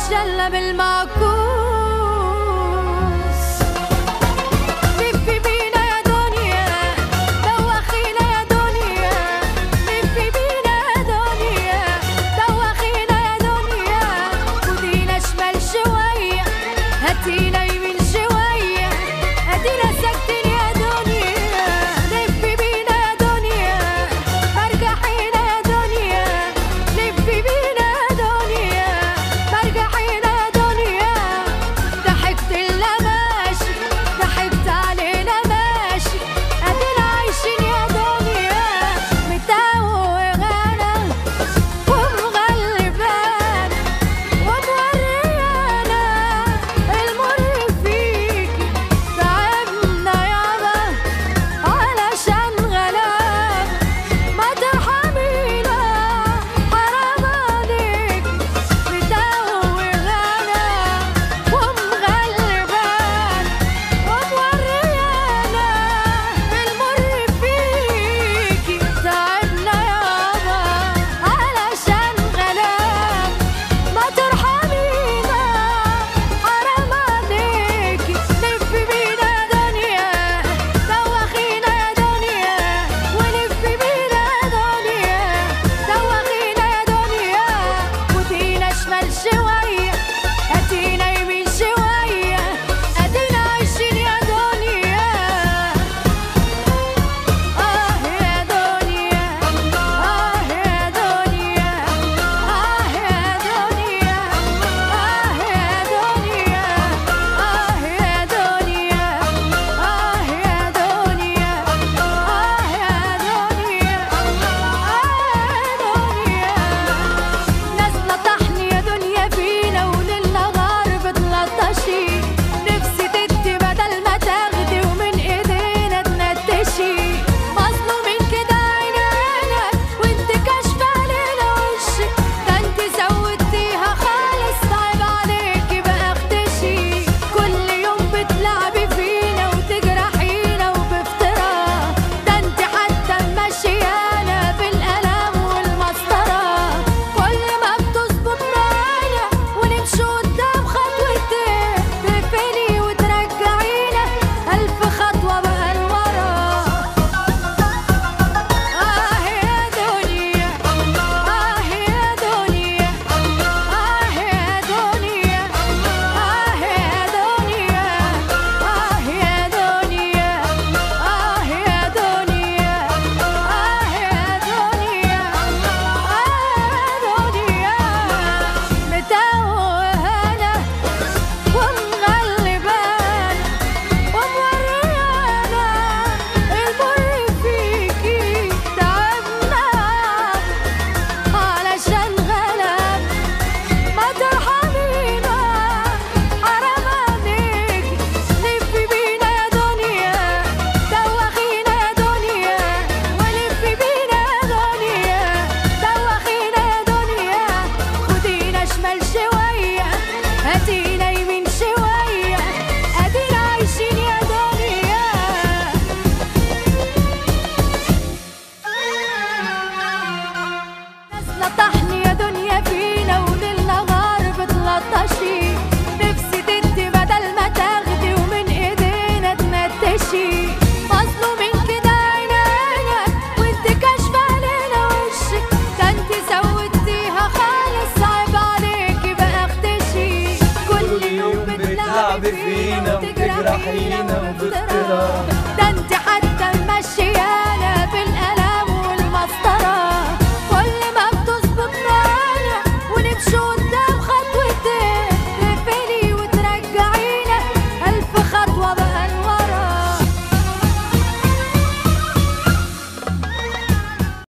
نتسلى بالمعكوس لفي بينا يا دنيا دوخينا يا دنيا لفي بينا يا دنيا دوخينا يا دنيا خدينا شمال شوية هاتينا يمين شوية ادينا ساكتين يا دنيا لفي بينا يا دنيا مرجحينا يا دنيا لفي بينا يا دنيا مرجحينا يا دنيا ضحكت لنا ماشي ضحكت علينا ماشي ادينا عايشين يا دنيا متوهانا ومغلبانا وموريانا المر فيكي تعبنا يابا علشان غلاب ما ترحمينا حرام عليك متوهانا ومغلبانا وموريانا المر فيكي تعبنا يابا علشان غلاب ما ترحمينا حرام عليكي لفي بينا يا دنيا دوخينا يا دنيا ولفي بينا يا دنيا دوخينا يا دنيا خدينا شمال شوية هاتينا يمين شوية ادينا عايشين يا دنيا آه يا دنيا آه يا دنيا آه يا دنيا آه يا دنيا آه يا دنيا آه يا دنيا آه يا دنيا آه دنيا نازلة طحن يا دنيا فينا وللنهار بتلطشي نفسي تدي بدل ما تاخدي ومن ايدينا تنتشي مظلومين كده عينينا وانت كاشفة علينا وشك ده انت زودتيها خالص صعب عليكي بقى اختشي كل يوم بتلعبي فينا وتجرحينا وبافتراء ده انت حتى ماشيانا بالقلم والمسطرة كل ما بتظبط معانا ونمشي قدام خطوتين تقفلي وترجعينا ألف خطوة بقى لورا آه يا دنيا آه يا دنيا آه يا دنيا آه يا دنيا آه يا دنيا آه يا دنيا آه يا دنيا آه دنيا متوهانا ومغلبانا وموريانا المر فيكي تعبنا علشان غلب ما ترحمينا حرام عليك لفي بينا يا دنيا دوخينا يا دنيا ولفي بينا يا دنيا دوخينا يا دنيا خدينا شمال شوية هاتينا يمين شوية ادينا عايشين يا دنيا نازلة طحن يا دنيا فينا وللنهار بتلطشي نفسي تدي بدل ما تاخدي ومن ايدينا تنتشي مظلومين كده عينينا وانت كاشفة علينا وشك ده انت زودتيها خالص صعب عليكي بقى اختشي كل يوم بتلعبي فينا وتجرحينا وبافتراء ده انت